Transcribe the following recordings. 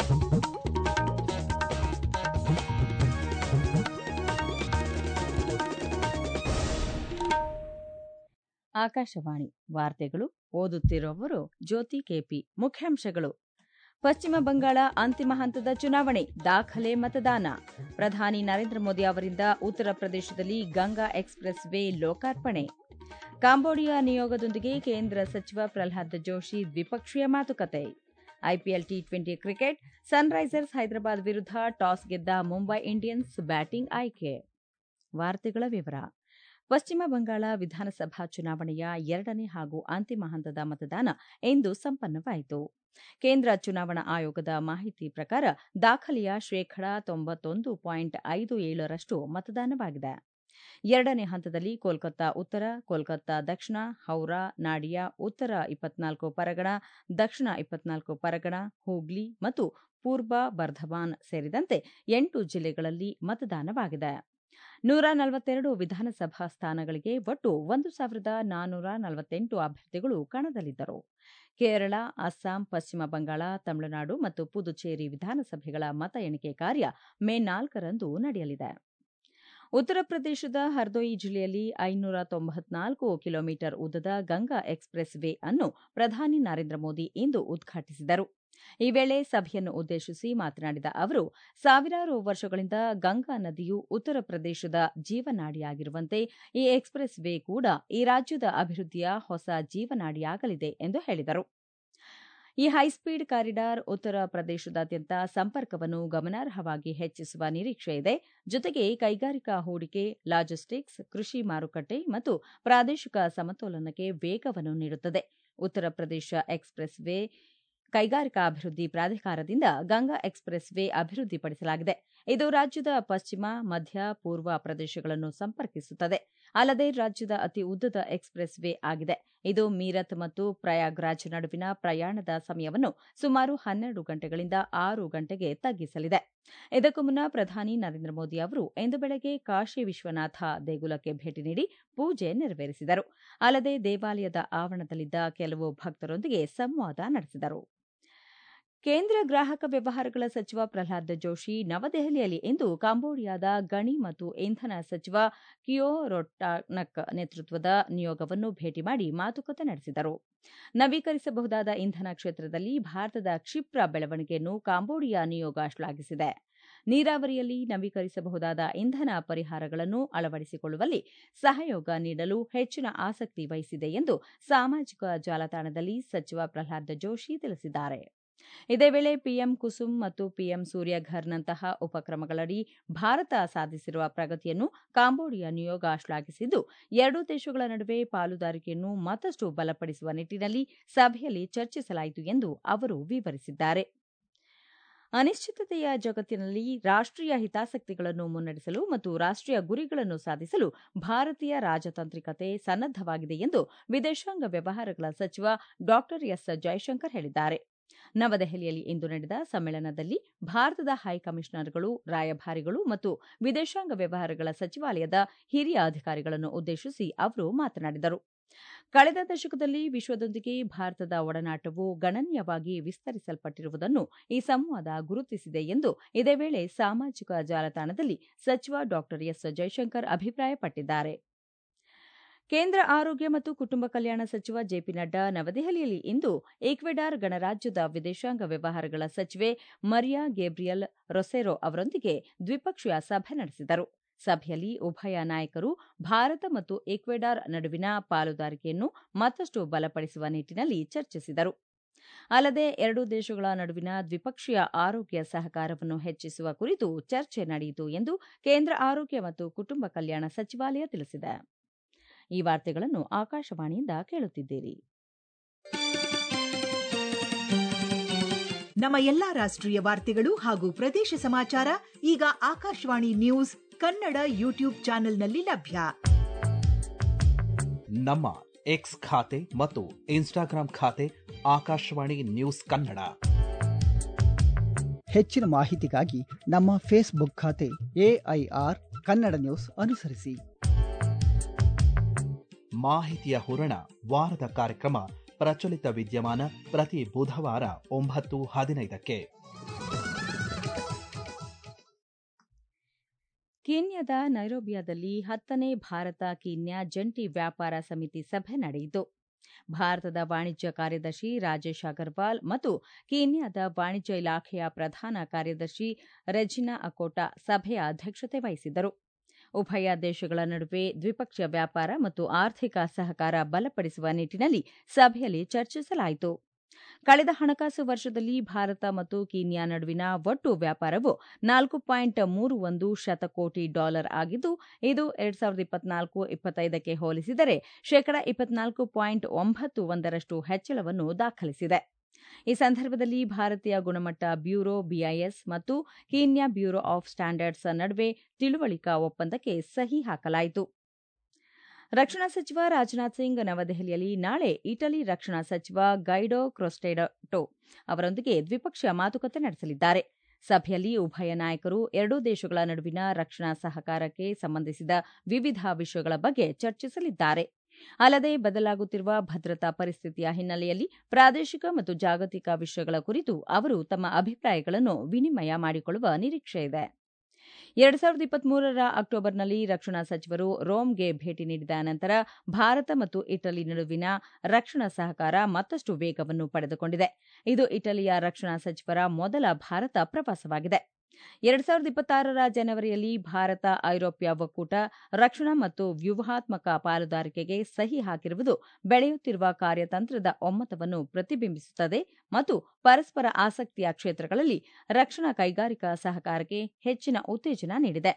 ಆಕಾಶವಾಣಿ ವಾರ್ತೆಗಳು ಓದುತ್ತಿರುವವರು ಜ್ಯೋತಿ ಕೆಪಿ ಮುಖ್ಯಾಂಶಗಳು ಪಶ್ಚಿಮ ಬಂಗಾಳ ಅಂತಿಮ ಹಂತದ ಚುನಾವಣೆ ದಾಖಲೆ ಮತದಾನ ಪ್ರಧಾನಿ ನರೇಂದ್ರ ಮೋದಿ ಅವರಿಂದ ಉತ್ತರ ಪ್ರದೇಶದಲ್ಲಿ ಗಂಗಾ ಎಕ್ಸ್ಪ್ರೆಸ್ ವೇ ಲೋಕಾರ್ಪಣೆ ಕಾಂಬೋಡಿಯಾ ನಿಯೋಗದೊಂದಿಗೆ ಕೇಂದ್ರ ಸಚಿವ ಪ್ರಹ್ಲಾದ್ ಜೋಶಿ ದ್ವಿಪಕ್ಷೀಯ ಮಾತುಕತೆ IPL T twenty cricket Sunrisers Hyderabad ವಿರುದ್ಧ ಟಾಸ್ ಗೆದ್ದ ಮುಂಬೈ ಇಂಡಿಯನ್ಸ್ ಬ್ಯಾಟಿಂಗ್ ಆಯ್ಕೆ ವಾರ್ತೆಗಳ ವಿವರ ಪಶ್ಚಿಮ ಬಂಗಾಳ ವಿಧಾನಸಭಾ ಚುನಾವಣೆಯ ಎರಡನೇ ಹಾಗೂ ಅಂತಿಮ ಹಂತದ ಮತದಾನ ಇಂದು ಸಂಪನ್ನವಾಯಿತು ಕೇಂದ್ರ ಚುನಾವಣಾ ಆಯೋಗದ ಮಾಹಿತಿ ಪ್ರಕಾರ ದಾಖಲೆಯ ಶೇಕಡಾ ತೊಂಬತ್ತೊಂದು ಪಾಯಿಂಟ್ ಐದು ಏಳರಷ್ಟು ಮತದಾನವಾಗಿದೆ ಎರಡನೇ ಹಂತದಲ್ಲಿ ಕೋಲ್ಕತ್ತಾ ಉತ್ತರ ಕೋಲ್ಕತ್ತಾ ದಕ್ಷಿಣ ಹೌರಾ ನಾಡಿಯಾ ಉತ್ತರ ಇಪ್ಪತ್ನಾಲ್ಕು ಪರಗಣ ದಕ್ಷಿಣ ಇಪ್ಪತ್ನಾಲ್ಕು ಪರಗಣ ಹೂಗ್ಲಿ ಮತ್ತು ಪೂರ್ವ ಬರ್ಧಮಾನ್ ಸೇರಿದಂತೆ ಎಂಟು ಜಿಲ್ಲೆಗಳಲ್ಲಿ ಮತದಾನವಾಗಿದೆ ನೂರ ನಲವತ್ತೆರಡು ವಿಧಾನಸಭಾ ಸ್ಥಾನಗಳಿಗೆ ಒಟ್ಟು ಒಂದು ಸಾವಿರದ ನಾನ್ನೂರ ನಲವತ್ತೆಂಟು ಅಭ್ಯರ್ಥಿಗಳು ಕಣದಲ್ಲಿದ್ದರು ಕೇರಳ ಅಸ್ಸಾಂ ಪಶ್ಚಿಮ ಬಂಗಾಳ ತಮಿಳುನಾಡು ಮತ್ತು ಪುದುಚೇರಿ ವಿಧಾನಸಭೆಗಳ ಮತ ಎಣಿಕೆ ಕಾರ್ಯ ಮೇ ನಾಲ್ಕರಂದು ನಡೆಯಲಿದೆ ಉತ್ತರ ಪ್ರದೇಶದ ಹರ್ದೋಯಿ ಜಿಲ್ಲೆಯಲ್ಲಿ ಐನೂರ ತೊಂಬತ್ನಾಲ್ಕು ಕಿಲೋಮೀಟರ್ ಉದ್ದದ ಗಂಗಾ ಎಕ್ಸ್ಪ್ರೆಸ್ ವೇ ಅನ್ನು ಪ್ರಧಾನಿ ನರೇಂದ್ರ ಮೋದಿ ಇಂದು ಉದ್ಘಾಟಿಸಿದರು ಈ ವೇಳೆ ಸಭೆಯನ್ನು ಉದ್ದೇಶಿಸಿ ಮಾತನಾಡಿದ ಅವರು ಸಾವಿರಾರು ವರ್ಷಗಳಿಂದ ಗಂಗಾ ನದಿಯು ಉತ್ತರ ಪ್ರದೇಶದ ಜೀವನಾಡಿಯಾಗಿರುವಂತೆ ಈ ಎಕ್ಸ್ಪ್ರೆಸ್ ವೇ ಕೂಡ ಈ ರಾಜ್ಯದ ಅಭಿವೃದ್ಧಿಯ ಹೊಸ ಜೀವನಾಡಿಯಾಗಲಿದೆ ಎಂದು ಹೇಳಿದರು ಈ ಹೈಸ್ಪೀಡ್ ಕಾರಿಡಾರ್ ಉತ್ತರ ಪ್ರದೇಶದಾದ್ಯಂತ ಸಂಪರ್ಕವನ್ನು ಗಮನಾರ್ಹವಾಗಿ ಹೆಚ್ಚಿಸುವ ನಿರೀಕ್ಷೆ ಇದೆ ಜೊತೆಗೆ ಕೈಗಾರಿಕಾ ಹೂಡಿಕೆ ಲಾಜಿಸ್ಟಿಕ್ಸ್ ಕೃಷಿ ಮಾರುಕಟ್ಟೆ ಮತ್ತು ಪ್ರಾದೇಶಿಕ ಸಮತೋಲನಕ್ಕೆ ವೇಗವನ್ನು ನೀಡುತ್ತದೆ ಉತ್ತರ ಪ್ರದೇಶ ಎಕ್ಸ್ಪ್ರೆಸ್ ವೇ ಕೈಗಾರಿಕಾ ಅಭಿವೃದ್ಧಿ ಪ್ರಾಧಿಕಾರದಿಂದ ಗಂಗಾ ಎಕ್ಸ್ಪ್ರೆಸ್ ವೇ ಅಭಿವೃದ್ಧಿಪಡಿಸಲಾಗಿದೆ ಇದು ರಾಜ್ಯದ ಪಶ್ಚಿಮ ಮಧ್ಯ ಪೂರ್ವ ಪ್ರದೇಶಗಳನ್ನು ಸಂಪರ್ಕಿಸುತ್ತದೆ ಅಲ್ಲದೆ ರಾಜ್ಯದ ಅತಿ ಉದ್ದದ ಎಕ್ಸ್ಪ್ರೆಸ್ ವೇ ಆಗಿದೆ ಇದು ಮೀರತ್ ಮತ್ತು ಪ್ರಯಾಗ್ರಾಜ್ ನಡುವಿನ ಪ್ರಯಾಣದ ಸಮಯವನ್ನು ಸುಮಾರು ಹನ್ನೆರಡು ಗಂಟೆಗಳಿಂದ ಆರು ಗಂಟೆಗೆ ತಗ್ಗಿಸಲಿದೆ ಇದಕ್ಕೂ ಮುನ್ನ ಪ್ರಧಾನಿ ನರೇಂದ್ರ ಮೋದಿ ಅವರು ಇಂದು ಬೆಳಗ್ಗೆ ಕಾಶಿ ವಿಶ್ವನಾಥ ದೇಗುಲಕ್ಕೆ ಭೇಟಿ ನೀಡಿ ಪೂಜೆ ನೆರವೇರಿಸಿದರು ಅಲ್ಲದೆ ದೇವಾಲಯದ ಆವರಣದಲ್ಲಿದ್ದ ಕೆಲವು ಭಕ್ತರೊಂದಿಗೆ ಸಂವಾದ ನಡೆಸಿದರು ಕೇಂದ್ರ ಗ್ರಾಹಕ ವ್ಯವಹಾರಗಳ ಸಚಿವ ಪ್ರಹ್ಲಾದ್ ಜೋಶಿ ನವದೆಹಲಿಯಲ್ಲಿ ಇಂದು ಕಾಂಬೋಡಿಯಾದ ಗಣಿ ಮತ್ತು ಇಂಧನ ಸಚಿವ ಕಿಯೋ ರೊಟ್ಟಾನಕ್ ನೇತೃತ್ವದ ನಿಯೋಗವನ್ನು ಭೇಟಿ ಮಾಡಿ ಮಾತುಕತೆ ನಡೆಸಿದರು ನವೀಕರಿಸಬಹುದಾದ ಇಂಧನ ಕ್ಷೇತ್ರದಲ್ಲಿ ಭಾರತದ ಕ್ಷಿಪ್ರ ಬೆಳವಣಿಗೆಯನ್ನು ಕಾಂಬೋಡಿಯಾ ನಿಯೋಗ ಶ್ಲಾಘಿಸಿದೆ ನೀರಾವರಿಯಲ್ಲಿ ನವೀಕರಿಸಬಹುದಾದ ಇಂಧನ ಪರಿಹಾರಗಳನ್ನು ಅಳವಡಿಸಿಕೊಳ್ಳುವಲ್ಲಿ ಸಹಯೋಗ ನೀಡಲು ಹೆಚ್ಚಿನ ಆಸಕ್ತಿ ವಹಿಸಿದೆ ಎಂದು ಸಾಮಾಜಿಕ ಜಾಲತಾಣದಲ್ಲಿ ಸಚಿವ ಪ್ರಹ್ಲಾದ್ ಜೋಶಿ ತಿಳಿಸಿದ್ದಾರೆ ಇದೇ ವೇಳೆ ಪಿಎಂ ಕುಸುಮ್ ಮತ್ತು ಪಿಎಂ ಸೂರ್ಯಘರ್ನಂತಹ ಉಪಕ್ರಮಗಳಡಿ ಭಾರತ ಸಾಧಿಸಿರುವ ಪ್ರಗತಿಯನ್ನು ಕಾಂಬೋಡಿಯಾ ನಿಯೋಗ ಶ್ಲಾಘಿಸಿದ್ದು ಎರಡೂ ದೇಶಗಳ ನಡುವೆ ಪಾಲುದಾರಿಕೆಯನ್ನು ಮತ್ತಷ್ಟು ಬಲಪಡಿಸುವ ನಿಟ್ಟಿನಲ್ಲಿ ಸಭೆಯಲ್ಲಿ ಚರ್ಚಿಸಲಾಯಿತು ಎಂದು ಅವರು ವಿವರಿಸಿದ್ದಾರೆ ಅನಿಶ್ಚಿತತೆಯ ಜಗತ್ತಿನಲ್ಲಿ ರಾಷ್ಟೀಯ ಹಿತಾಸಕ್ತಿಗಳನ್ನು ಮುನ್ನಡೆಸಲು ಮತ್ತು ರಾಷ್ಟೀಯ ಗುರಿಗಳನ್ನು ಸಾಧಿಸಲು ಭಾರತೀಯ ರಾಜತಾಂತ್ರಿಕತೆ ಸನ್ನದ್ದವಾಗಿದೆ ಎಂದು ವಿದೇಶಾಂಗ ವ್ಯವಹಾರಗಳ ಸಚಿವ ಡಾ ಎಸ್ ಜೈಶಂಕರ್ ಹೇಳಿದ್ದಾರೆ ನವದೆಹಲಿಯಲ್ಲಿ ಇಂದು ನಡೆದ ಸಮ್ಮೇಳನದಲ್ಲಿ ಭಾರತದ ಹೈಕಮಿಷನರ್ಗಳು ರಾಯಭಾರಿಗಳು ಮತ್ತು ವಿದೇಶಾಂಗ ವ್ಯವಹಾರಗಳ ಸಚಿವಾಲಯದ ಹಿರಿಯ ಅಧಿಕಾರಿಗಳನ್ನು ಉದ್ದೇಶಿಸಿ ಅವರು ಮಾತನಾಡಿದರು ಕಳೆದ ದಶಕದಲ್ಲಿ ವಿಶ್ವದೊಂದಿಗೆ ಭಾರತದ ಒಡನಾಟವು ಗಣನೀಯವಾಗಿ ವಿಸ್ತರಿಸಲ್ಪಟ್ಟಿರುವುದನ್ನು ಈ ಸಂವಾದ ಗುರುತಿಸಿದೆ ಎಂದು ಇದೇ ವೇಳೆ ಸಾಮಾಜಿಕ ಜಾಲತಾಣದಲ್ಲಿ ಸಚಿವ ಡಾ ಎಸ್ ಜೈಶಂಕರ್ ಅಭಿಪ್ರಾಯಪಟ್ಟಿದ್ದಾರೆ ಕೇಂದ್ರ ಆರೋಗ್ಯ ಮತ್ತು ಕುಟುಂಬ ಕಲ್ಯಾಣ ಸಚಿವ ಜೆಪಿ ನಡ್ಡಾ ನವದೆಹಲಿಯಲ್ಲಿ ಇಂದು ಈಕ್ವೆಡಾರ್ ಗಣರಾಜ್ಯದ ವಿದೇಶಾಂಗ ವ್ಯವಹಾರಗಳ ಸಚಿವೆ ಮರಿಯಾ ಗೇಬ್ರಿಯಲ್ ರೊಸೆರೋ ಅವರೊಂದಿಗೆ ದ್ವಿಪಕ್ಷೀಯ ಸಭೆ ನಡೆಸಿದರು ಸಭೆಯಲ್ಲಿ ಉಭಯ ನಾಯಕರು ಭಾರತ ಮತ್ತು ಈಕ್ವೆಡಾರ್ ನಡುವಿನ ಪಾಲುದಾರಿಕೆಯನ್ನು ಮತ್ತಷ್ಟು ಬಲಪಡಿಸುವ ನಿಟ್ಟಿನಲ್ಲಿ ಚರ್ಚಿಸಿದರು ಅಲ್ಲದೆ ಎರಡೂ ದೇಶಗಳ ನಡುವಿನ ದ್ವಿಪಕ್ಷೀಯ ಆರೋಗ್ಯ ಸಹಕಾರವನ್ನು ಹೆಚ್ಚಿಸುವ ಕುರಿತು ಚರ್ಚೆ ನಡೆಯಿತು ಎಂದು ಕೇಂದ್ರ ಆರೋಗ್ಯ ಮತ್ತು ಕುಟುಂಬ ಕಲ್ಯಾಣ ಸಚಿವಾಲಯ ತಿಳಿಸಿದೆ ಈ ವಾರ್ತೆಗಳನ್ನು ಆಕಾಶವಾಣಿಯಿಂದ ಕೇಳುತ್ತಿದ್ದೀರಿ ನಮ್ಮ ಎಲ್ಲಾ ರಾಷ್ಟ್ರೀಯ ವಾರ್ತೆಗಳು ಹಾಗೂ ಪ್ರದೇಶ ಸಮಾಚಾರ ಈಗ ಆಕಾಶವಾಣಿ ನ್ಯೂಸ್ ಕನ್ನಡ ಯೂಟ್ಯೂಬ್ ಚಾನೆಲ್ನಲ್ಲಿ ಲಭ್ಯ ನಮ್ಮ ಎಕ್ಸ್ ಖಾತೆ ಮತ್ತು ಇನ್ಸ್ಟಾಗ್ರಾಂ ಖಾತೆ ಆಕಾಶವಾಣಿ ನ್ಯೂಸ್ ಕನ್ನಡ ಹೆಚ್ಚಿನ ಮಾಹಿತಿಗಾಗಿ ನಮ್ಮ ಫೇಸ್ಬುಕ್ ಖಾತೆ ಎಐಆರ್ ಕನ್ನಡ ನ್ಯೂಸ್ ಅನುಸರಿಸಿ ಮಾಹಿತಿಯ ಹೂರಣ ವಾರದ ಕಾರ್ಯಕ್ರಮ ಪ್ರಚಲಿತ ವಿದ್ಯಮಾನ ಪ್ರತಿ ಬುಧವಾರ ಒಂಬತ್ತು ಹದಿನೈದಕ್ಕೆ ಕೀನ್ಯಾದ ನೈರೋಬಿಯಾದಲ್ಲಿ ಹತ್ತನೇ ಭಾರತ ಕೀನ್ಯಾ ಜಂಟಿ ವ್ಯಾಪಾರ ಸಮಿತಿ ಸಭೆ ನಡೆಯಿತು ಭಾರತದ ವಾಣಿಜ್ಯ ಕಾರ್ಯದರ್ಶಿ ರಾಜೇಶ್ ಅಗರ್ವಾಲ್ ಮತ್ತು ಕೀನ್ಯಾದ ವಾಣಿಜ್ಯ ಇಲಾಖೆಯ ಪ್ರಧಾನ ಕಾರ್ಯದರ್ಶಿ ರೆಜಿನಾ ಅಕೋಟಾ ಸಭೆಯ ಅಧ್ಯಕ್ಷತೆ ವಹಿಸಿದ್ದರು ಉಭಯ ದೇಶಗಳ ನಡುವೆ ದ್ವಿಪಕ್ಷೀಯ ವ್ಯಾಪಾರ ಮತ್ತು ಆರ್ಥಿಕ ಸಹಕಾರ ಬಲಪಡಿಸುವ ನಿಟ್ಟಿನಲ್ಲಿ ಸಭೆಯಲ್ಲಿ ಚರ್ಚಿಸಲಾಯಿತು ಕಳೆದ ಹಣಕಾಸು ವರ್ಷದಲ್ಲಿ ಭಾರತ ಮತ್ತು ಕೀನ್ಯಾ ನಡುವಿನ ಒಟ್ಟು ವ್ಯಾಪಾರವು ನಾಲ್ಕು ಪಾಯಿಂಟ್ ಮೂರು ಒಂದು ಶತಕೋಟಿ ಡಾಲರ್ ಆಗಿದ್ದು ಇದು ಎರಡ್ ಸಾವಿರದ ಇಪ್ಪತ್ನಾಲ್ಕು ಇಪ್ಪತ್ತೈದಕ್ಕೆ ಹೋಲಿಸಿದರೆ ಶೇಕಡ ಇಪ್ಪತ್ನಾಲ್ಕು ಪಾಯಿಂಟ್ ಒಂಬತ್ತು ಒಂದರಷ್ಟು ಹೆಚ್ಚಳವನ್ನು ದಾಖಲಿಸಿದೆ ಈ ಸಂದರ್ಭದಲ್ಲಿ ಭಾರತೀಯ ಗುಣಮಟ್ಟ ಬ್ಯೂರೋ ಬಿಐಎಸ್ ಮತ್ತು ಕೀನ್ಯಾ ಬ್ಯೂರೋ ಆಫ್ ಸ್ಟ್ಯಾಂಡರ್ಡ್ಸ್ ನಡುವೆ ತಿಳುವಳಿಕಾ ಒಪ್ಪಂದಕ್ಕೆ ಸಹಿ ಹಾಕಲಾಯಿತು ರಕ್ಷಣಾ ಸಚಿವ ರಾಜನಾಥ್ ಸಿಂಗ್ ನವದೆಹಲಿಯಲ್ಲಿ ನಾಳೆ ಇಟಲಿ ರಕ್ಷಣಾ ಸಚಿವ ಗೈಡೋ ಕ್ರೊಸ್ಟೆಡಟೋ ಅವರೊಂದಿಗೆ ದ್ವಿಪಕ್ಷೀಯ ಮಾತುಕತೆ ನಡೆಸಲಿದ್ದಾರೆ ಸಭೆಯಲ್ಲಿ ಉಭಯ ನಾಯಕರು ಎರಡೂ ದೇಶಗಳ ನಡುವಿನ ರಕ್ಷಣಾ ಸಹಕಾರಕ್ಕೆ ಸಂಬಂಧಿಸಿದ ವಿವಿಧ ವಿಷಯಗಳ ಬಗ್ಗೆ ಚರ್ಚಿಸಲಿದ್ದಾರೆ ಅಲ್ಲದೆ ಬದಲಾಗುತ್ತಿರುವ ಭದ್ರತಾ ಪರಿಸ್ಥಿತಿಯ ಹಿನ್ನೆಲೆಯಲ್ಲಿ ಪ್ರಾದೇಶಿಕ ಮತ್ತು ಜಾಗತಿಕ ವಿಷಯಗಳ ಕುರಿತು ಅವರು ತಮ್ಮ ಅಭಿಪ್ರಾಯಗಳನ್ನು ವಿನಿಮಯ ಮಾಡಿಕೊಳ್ಳುವ ನಿರೀಕ್ಷೆಯಿದೆ ಎರಡು ಸಾವಿರದ ಇಪ್ಪತ್ಮೂರರ ಅಕ್ಟೋಬರ್ನಲ್ಲಿ ರಕ್ಷಣಾ ಸಚಿವರು ರೋಮ್ಗೆ ಭೇಟಿ ನೀಡಿದ ನಂತರ ಭಾರತ ಮತ್ತು ಇಟಲಿ ನಡುವಿನ ರಕ್ಷಣಾ ಸಹಕಾರ ಮತ್ತಷ್ಟು ವೇಗವನ್ನು ಪಡೆದುಕೊಂಡಿದೆ ಇದು ಇಟಲಿಯ ರಕ್ಷಣಾ ಸಚಿವರ ಮೊದಲ ಭಾರತ ಪ್ರವಾಸವಾಗಿದೆ ಎರಡು ಸಾವಿರದ ಇಪ್ಪತ್ತಾರರ ಜನವರಿಯಲ್ಲಿ ಭಾರತ ಐರೋಪ್ಯ ಒಕ್ಕೂಟ ರಕ್ಷಣಾ ಮತ್ತು ವ್ಯೂಹಾತ್ಮಕ ಪಾಲುದಾರಿಕೆಗೆ ಸಹಿ ಹಾಕಿರುವುದು ಬೆಳೆಯುತ್ತಿರುವ ಕಾರ್ಯತಂತ್ರದ ಒಮ್ಮತವನ್ನು ಪ್ರತಿಬಿಂಬಿಸುತ್ತದೆ ಮತ್ತು ಪರಸ್ಪರ ಆಸಕ್ತಿಯ ಕ್ಷೇತ್ರಗಳಲ್ಲಿ ರಕ್ಷಣಾ ಕೈಗಾರಿಕಾ ಸಹಕಾರಕ್ಕೆ ಹೆಚ್ಚಿನ ಉತ್ತೇಜನ ನೀಡಿದೆ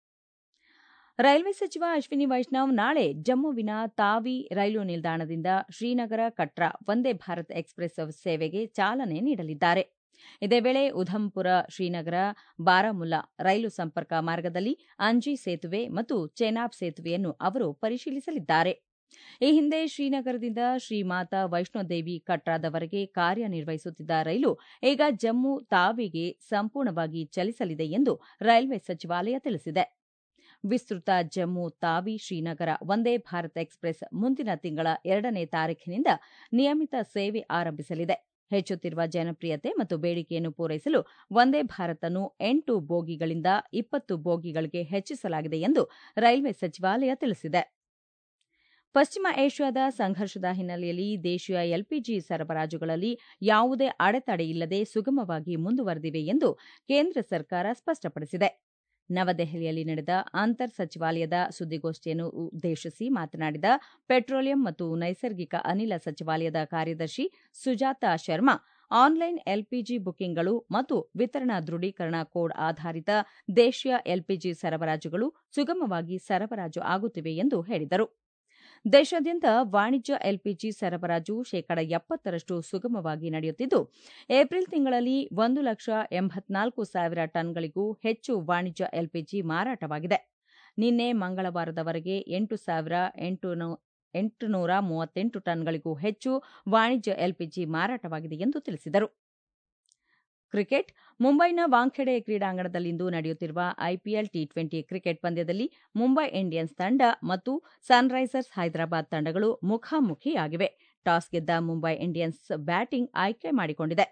ರೈಲ್ವೆ ಸಚಿವ ಅಶ್ವಿನಿ ವೈಷ್ಣವ್ ನಾಳೆ ಜಮ್ಮುವಿನ ತಾವಿ ರೈಲು ನಿಲ್ದಾಣದಿಂದ ಶ್ರೀನಗರ ಕಟ್ರಾ ವಂದೇ ಭಾರತ್ ಎಕ್ಸ್ಪ್ರೆಸ್ ಸೇವೆಗೆ ಚಾಲನೆ ನೀಡಲಿದ್ದಾರೆ ಇದೇ ವೇಳೆ ಉಧಂಪುರ ಶ್ರೀನಗರ ಬಾರಾಮುಲ್ಲಾ ರೈಲು ಸಂಪರ್ಕ ಮಾರ್ಗದಲ್ಲಿ ಅಂಜಿ ಸೇತುವೆ ಮತ್ತು ಚೆನಾಬ್ ಸೇತುವೆಯನ್ನು ಅವರು ಪರಿಶೀಲಿಸಲಿದ್ದಾರೆ ಈ ಹಿಂದೆ ಶ್ರೀನಗರದಿಂದ ಶ್ರೀಮಾತಾ ವೈಷ್ಣೋದೇವಿ ಕಟ್ರಾದವರೆಗೆ ಕಾರ್ಯನಿರ್ವಹಿಸುತ್ತಿದ್ದ ರೈಲು ಈಗ ಜಮ್ಮು ತಾವಿಗೆ ಸಂಪೂರ್ಣವಾಗಿ ಚಲಿಸಲಿದೆ ಎಂದು ರೈಲ್ವೆ ಸಚಿವಾಲಯ ತಿಳಿಸಿದೆ ವಿಸ್ತೃತ ಜಮ್ಮು ತಾವಿ ಶ್ರೀನಗರ ವಂದೇ ಭಾರತ್ ಎಕ್ಸ್ಪ್ರೆಸ್ ಮುಂದಿನ ತಿಂಗಳ ಎರಡನೇ ತಾರೀಖಿನಿಂದ ನಿಯಮಿತ ಸೇವೆ ಆರಂಭಿಸಲಿದೆ ಹೆಚ್ಚುತ್ತಿರುವ ಜನಪ್ರಿಯತೆ ಮತ್ತು ಬೇಡಿಕೆಯನ್ನು ಪೂರೈಸಲು ವಂದೇ ಭಾರತ್ ಅನ್ನು ಎಂಟು ಬೋಗಿಗಳಿಂದ ಇಪ್ಪತ್ತು ಬೋಗಿಗಳಿಗೆ ಹೆಚ್ಚಿಸಲಾಗಿದೆ ಎಂದು ರೈಲ್ವೆ ಸಚಿವಾಲಯ ತಿಳಿಸಿದೆ ಪಶ್ಚಿಮ ಏಷ್ಯಾದ ಸಂಘರ್ಷದ ಹಿನ್ನೆಲೆಯಲ್ಲಿ ದೇಶೀಯ ಎಲ್ಪಿಜಿ ಸರಬರಾಜುಗಳಲ್ಲಿ ಯಾವುದೇ ಅಡೆತಡೆ ಇಲ್ಲದೆ ಸುಗಮವಾಗಿ ಮುಂದುವರೆದಿವೆ ಎಂದು ಕೇಂದ್ರ ಸರ್ಕಾರ ಸ್ಪಷ್ಟಪಡಿಸಿದೆ ನವದೆಹಲಿಯಲ್ಲಿ ನಡೆದ ಅಂತರ್ ಸಚಿವಾಲಯದ ಸುದ್ದಿಗೋಷ್ಠಿಯನ್ನು ಉದ್ದೇಶಿಸಿ ಮಾತನಾಡಿದ ಪೆಟ್ರೋಲಿಯಂ ಮತ್ತು ನೈಸರ್ಗಿಕ ಅನಿಲ ಸಚಿವಾಲಯದ ಕಾರ್ಯದರ್ಶಿ ಸುಜಾತಾ ಶರ್ಮಾ ಆನ್ಲೈನ್ ಎಲ್ಪಿಜಿ ಬುಕಿಂಗ್ಗಳು ಮತ್ತು ವಿತರಣಾ ದೃಢೀಕರಣ ಕೋಡ್ ಆಧಾರಿತ ದೇಶೀಯ ಎಲ್ಪಿಜಿ ಸರಬರಾಜುಗಳು ಸುಗಮವಾಗಿ ಸರಬರಾಜು ಆಗುತ್ತಿವೆ ಎಂದು ಹೇಳಿದರು ದೇಶಾದ್ಯಂತ ವಾಣಿಜ್ಯ ಎಲ್ಪಿಜಿ ಸರಬರಾಜು ಶೇಕಡ ಎಪ್ಪತ್ತರಷ್ಟು ಸುಗಮವಾಗಿ ನಡೆಯುತ್ತಿದ್ದು ಏಪ್ರಿಲ್ ತಿಂಗಳಲ್ಲಿ ಒಂದು ಲಕ್ಷ ಎಂಬತ್ನಾಲ್ಕು ಸಾವಿರ ಟನ್ಗಳಿಗೂ ಹೆಚ್ಚು ವಾಣಿಜ್ಯ ಎಲ್ಪಿಜಿ ಮಾರಾಟವಾಗಿದೆ ನಿನ್ನೆ ಮಂಗಳವಾರದವರೆಗೆ ಎಂಟು ಸಾವಿರ ಎಂಟುನೂರ ಮೂವತ್ತೆಂಟು ಟನ್ಗಳಿಗೂ ಹೆಚ್ಚು ವಾಣಿಜ್ಯ ಎಲ್ಪಿಜಿ ಮಾರಾಟವಾಗಿದೆ ಎಂದು ತಿಳಿಸಿದರು ಕ್ರಿಕೆಟ್ ಮುಂಬೈನ ವಾಂಖೆಡೆ ಕ್ರೀಡಾಂಗಣದಲ್ಲಿಂದು ನಡೆಯುತ್ತಿರುವ ಐಪಿಎಲ್ ಟಿ ಟ್ವೆಂಟಿ ಕ್ರಿಕೆಟ್ ಪಂದ್ಯದಲ್ಲಿ ಮುಂಬೈ ಇಂಡಿಯನ್ಸ್ ತಂಡ ಮತ್ತು ಸನ್ರೈಸರ್ಸ್ ಹೈದರಾಬಾದ್ ತಂಡಗಳು ಮುಖಾಮುಖಿಯಾಗಿವೆ ಟಾಸ್ ಗೆದ್ದ ಮುಂಬೈ ಇಂಡಿಯನ್ಸ್ ಬ್ಯಾಟಿಂಗ್ ಆಯ್ಕೆ ಮಾಡಿಕೊಂಡಿದೆ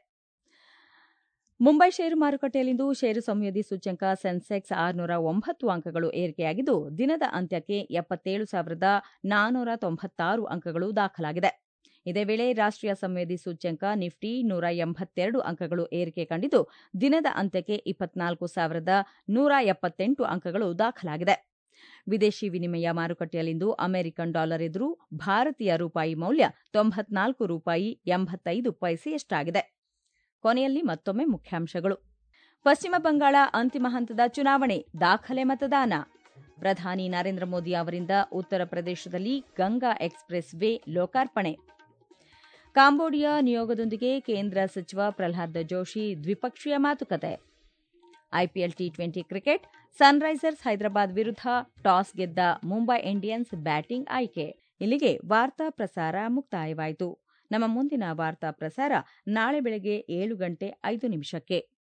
ಮುಂಬೈ ಷೇರು ಮಾರುಕಟ್ಟೆಯಲ್ಲಿಂದು ಷೇರು ಸಂಯೋಜಿ ಸೂಚ್ಯಂಕ ಸೆನ್ಸೆಕ್ಸ್ ಆರುನೂರ ಒಂಬತ್ತು ಅಂಕಗಳು ಏರಿಕೆಯಾಗಿದ್ದು ದಿನದ ಅಂತ್ಯಕ್ಕೆ ಎಪ್ಪತ್ತೇಳು ಸಾವಿರದ ನಾನ್ನೂರ ತೊಂಬತ್ತಾರು ಅಂಕಗಳು ದಾಖಲಾಗಿದೆ ಇದೇ ವೇಳೆ ರಾಷ್ಟೀಯ ಸಂವೇದಿ ಸೂಚ್ಯಂಕ ನಿಫ್ಟಿ ನೂರ ಎಂಬತ್ತೆರಡು ಅಂಕಗಳು ಏರಿಕೆ ಕಂಡಿದ್ದು ದಿನದ ಅಂತ್ಯಕ್ಕೆ ಇಪ್ಪತ್ನಾಲ್ಕು ಸಾವಿರದ ನೂರ ಎಪ್ಪತ್ತೆಂಟು ಅಂಕಗಳು ದಾಖಲಾಗಿದೆ ವಿದೇಶಿ ವಿನಿಮಯ ಮಾರುಕಟ್ಟೆಯಲ್ಲಿಂದು ಅಮೆರಿಕನ್ ಡಾಲರ್ ಎದುರು ಭಾರತೀಯ ರೂಪಾಯಿ ಮೌಲ್ಯ ತೊಂಬತ್ನಾಲ್ಕು ರೂಪಾಯಿ ಎಂಬತ್ತೈದು ಪೈಸೆಯಷ್ಟಾಗಿದೆ ಕೊನೆಯಲ್ಲಿ ಮತ್ತೊಮ್ಮೆ ಮುಖ್ಯಾಂಶಗಳು ಪಶ್ಚಿಮ ಬಂಗಾಳ ಅಂತಿಮ ಹಂತದ ಚುನಾವಣೆ ದಾಖಲೆ ಮತದಾನ ಪ್ರಧಾನಿ ನರೇಂದ್ರ ಮೋದಿ ಅವರಿಂದ ಉತ್ತರ ಪ್ರದೇಶದಲ್ಲಿ ಗಂಗಾ ಎಕ್ಸ್ಪ್ರೆಸ್ ವೇ ಲೋಕಾರ್ಪಣೆ ಕಾಂಬೋಡಿಯಾ ನಿಯೋಗದೊಂದಿಗೆ ಕೇಂದ್ರ ಸಚಿವ ಪ್ರಹ್ಲಾದ್ ಜೋಶಿ ದ್ವಿಪಕ್ಷೀಯ ಮಾತುಕತೆ IPL T twenty cricket Sunrisers Hyderabad ವಿರುದ್ಧ ಟಾಸ್ ಗೆದ್ದ ಮುಂಬೈ ಇಂಡಿಯನ್ಸ್ ಬ್ಯಾಟಿಂಗ್ ಆಯ್ಕೆ ಇಲ್ಲಿಗೆ ವಾರ್ತಾ ಪ್ರಸಾರ ಮುಕ್ತಾಯವಾಯಿತು ನಮ್ಮ ಮುಂದಿನ ವಾರ್ತಾ ಪ್ರಸಾರ ನಾಳೆ ಬೆಳಗ್ಗೆ ಏಳು ಗಂಟೆ ಐದು ನಿಮಿಷಕ್ಕೆ